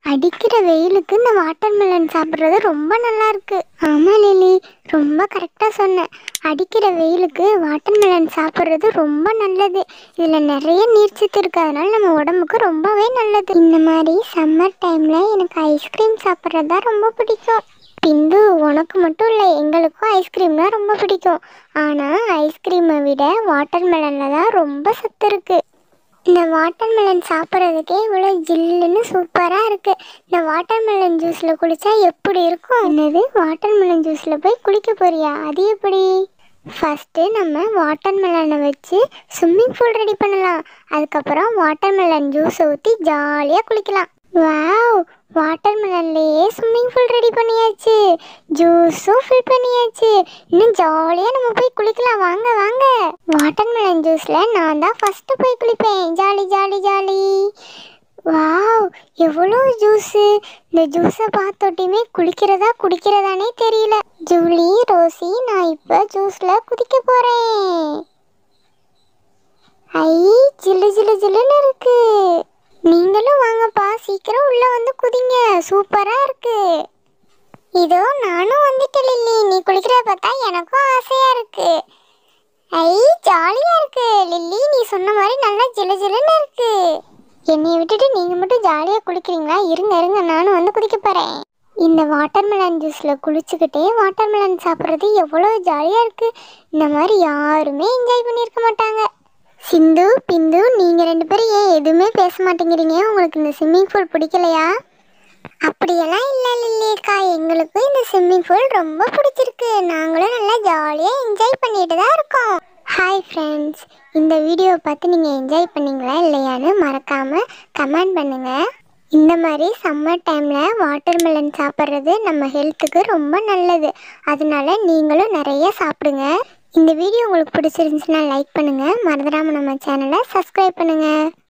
அடிக்கிற வெயிலுக்கு இந்த வாட்டர்மெலன் சாப்பிட்றது ரொம்ப நல்லா இருக்கு ஆமா லிலி ரொம்ப கரெக்டாக சொன்னேன் அடிக்கிற வெயிலுக்கு வாட்டர்மெலன் சாப்பிட்றது ரொம்ப நல்லது இதில் நிறைய நீர்ச்சத்து இருக்கு அதனால நம்ம உடம்புக்கு ரொம்பவே நல்லது இந்த மாதிரி சம்மர் டைமில் எனக்கு ஐஸ்கிரீம் சாப்பிட்றது தான் ரொம்ப பிடிக்கும் பிந்து உனக்கு மட்டும் இல்லை எங்களுக்கும் ஐஸ்கிரீம்னா ரொம்ப பிடிக்கும் ஆனால் ஐஸ்கிரீமை விட வாட்டர்மெலனில் தான் ரொம்ப சத்து இருக்குது இந்த வாட்டர்மெலன் சாப்பிட்றதுக்கே இவ்வளோ ஜில்லுன்னு சூப்பராக இருக்குது இந்த வாட்டர்மெலன் ஜூஸில் குளித்தா எப்படி இருக்கும் என்னது வாட்டர்மெலன் ஜூஸில் போய் குளிக்க போறியா அது எப்படி ஃபஸ்ட்டு நம்ம வாட்டர்மெலனை வச்சு ஸ்விம்மிங் பூல் ரெடி பண்ணலாம் அதுக்கப்புறம் வாட்டர்மெலன் ஜூஸை ஊற்றி ஜாலியாக குளிக்கலாம் வாவ் வாட்டர்மெலன்லேயே ஸ்விம்மிங் பூல் ரெடி பண்ணியாச்சு ஜூஸும் ஃபில் பண்ணியாச்சு இன்னும் ஜாலியாக நம்ம போய் குளிக்கலாம் வாங்க வாங்க வாட்டர்மெலன் ஜூஸில் நான் தான் ஃபஸ்ட்டு போய் குளிப்பேன் ஜாலி ஜாலி ஜாலி வாவ் எவ்வளோ ஜூஸு இந்த ஜூஸை பார்த்தோட்டியுமே குளிக்கிறதா குடிக்கிறதானே தெரியல ஜூலி ரோசி நான் இப்போ ஜூஸில் குதிக்க போகிறேன் ஐ ஜில்லு ஜில்லு ஜில்லுன்னு இருக்கு நீங்களும் வாங்கப்பா சீக்கிரம் உள்ள வந்து குதிங்க சூப்பரா இருக்கு இதோ நானும் வந்துட்டேன் லில்லி நீ குளிக்கிறத பார்த்தா எனக்கும் ஆசையா இருக்கு ஐ ஜாலியா இருக்கு லில்லி நீ சொன்ன மாதிரி நல்லா ஜிலு ஜிலுன்னு இருக்கு என்னைய விட்டுட்டு நீங்க மட்டும் ஜாலியா குளிக்கிறீங்களா இருங்க இருங்க நானும் வந்து குதிக்க போறேன் இந்த வாட்டர்மெலன் ஜூஸில் குளிச்சுக்கிட்டே வாட்டர்மெலன் சாப்பிட்றது எவ்வளோ ஜாலியாக இருக்குது இந்த மாதிரி யாருமே என்ஜாய் பண்ணியிருக்க மாட்டாங்க சிந்து பிந்து நீங்கள் ரெண்டு பேரும் ஏன் எதுவுமே பேச மாட்டேங்கிறீங்க உங்களுக்கு இந்த ஸ்விம்மிங் பூல் பிடிக்கலையா அப்படியெல்லாம் இல்லை லில்லியக்கா எங்களுக்கும் இந்த ஸ்விம்மிங் பூல் ரொம்ப பிடிச்சிருக்கு நாங்களும் நல்லா ஜாலியாக என்ஜாய் பண்ணிட்டு தான் இருக்கோம் ஹாய் ஃப்ரெண்ட்ஸ் இந்த வீடியோவை பார்த்து நீங்கள் என்ஜாய் பண்ணீங்களா இல்லையான்னு மறக்காமல் கமெண்ட் பண்ணுங்கள் இந்த மாதிரி சம்மர் டைமில் வாட்டர்மெலன் சாப்பிட்றது நம்ம ஹெல்த்துக்கு ரொம்ப நல்லது அதனால நீங்களும் நிறைய சாப்பிடுங்க இந்த வீடியோ உங்களுக்கு பிடிச்சிருந்துச்சுன்னா லைக் பண்ணுங்கள் மறந்துடாமல் நம்ம சேனலை சப்ஸ்கிரைப் பண்ணுங்கள்